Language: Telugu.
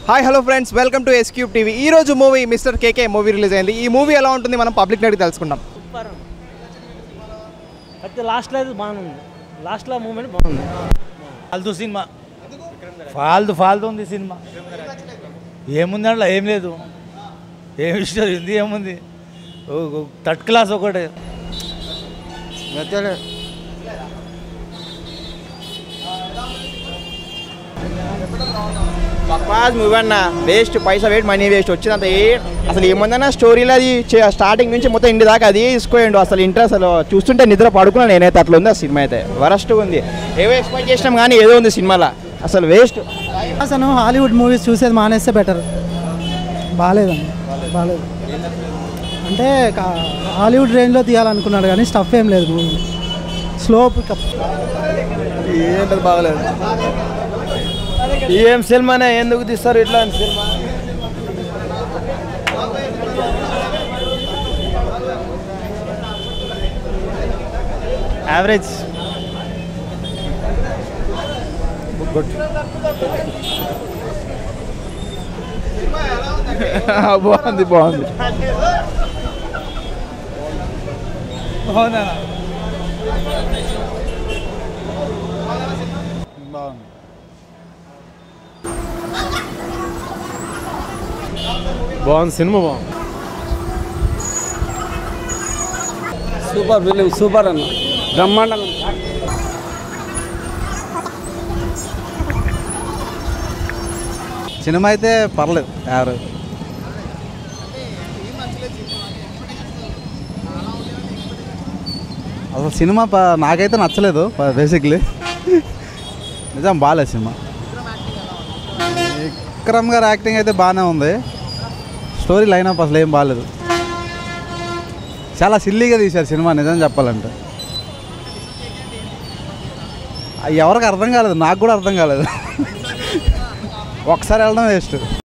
Hi hello friends welcome to S cube TV ఈ రోజు movie mister KK movie release అయింది ఈ మూవీ ఎలా ఉంటుంది మనం పబ్లిక్ అడిగి తెలుసుకుందాం సూపర్ అయితే లాస్ట్లో అయితే బాగుంది లాస్ట్లో మూమెంట్ బాగుంది ఫాల్తూ సినిమా ఫాల్తూ ఫాల్తూ ఉంది సినిమా ఏముంది అట్లా ఏం లేదు ఏం ఇష్టం ఉంది ఏముంది ఓ- ఓ థర్డ్ క్లాస్ ఒకటే బక్వాస్ మూవీ అన్న వేస్ట్ పైసా వేస్ట్ మనీ వేస్ట్ వచ్చిందంత ఏ అసలు ఏముందన్న స్టోరీలో అది చే- స్టార్టింగ్ నుంచి మొత్తం ఇంటి దాకా అది తీసుకోండు అసలు ఇంట్రెస్ట్ అసలు చూస్తుంటే నిద్ర పడుకున్నా నేనైతే అట్లా ఉంది ఆ సినిమా అయితే వరస్ట్ ఉంది ఏవో ఎక్స్పెక్ట్ చేసినాం కానీ ఏదో ఉంది సినిమాలో అసలు వేస్ట్ అసలు హాలీవుడ్ మూవీస్ చూసేది మానేస్తే బెటర్ బాగాలేదండి బాగాలేదు అంటే కా- హాలీవుడ్ రేంజ్లో తీయాలనుకున్నాడు కానీ స్టఫ్ ఏం లేదు మూవీ స్లో పికప్ ఏంటది బాగలేదు ఏం సినిమానే ఎందుకు తీస్తారు ఇట్లా సినిమా యావరేజ్ బాగుంది బాగుంది బాగుంది బాగుంది సినిమా బాగుంది సూపర్ ఫిలిం సూపర్ అన్న బ్రహ్మాండంగా ఉంది. సినిమా అయితే పర్లేదు యావరేజ్ అసలు సినిమా ప- నాకైతే నచ్చలేదు బేసిక్లీ నిజం బాగాలేదు సినిమా విక్రమ్ గారు యాక్టింగ్ అయితే బాగానే ఉంది స్టోరీ లైన్ అప్ అసలు ఏం బాగాలేదు చాలా సిల్లీగా తీశారు సినిమా నిజం చెప్పాలంటే అవి ఎవరికి అర్థం కాలేదు నాకు కూడా అర్థం కాలేదు ఒకసారి వెళ్ళడం వేస్ట్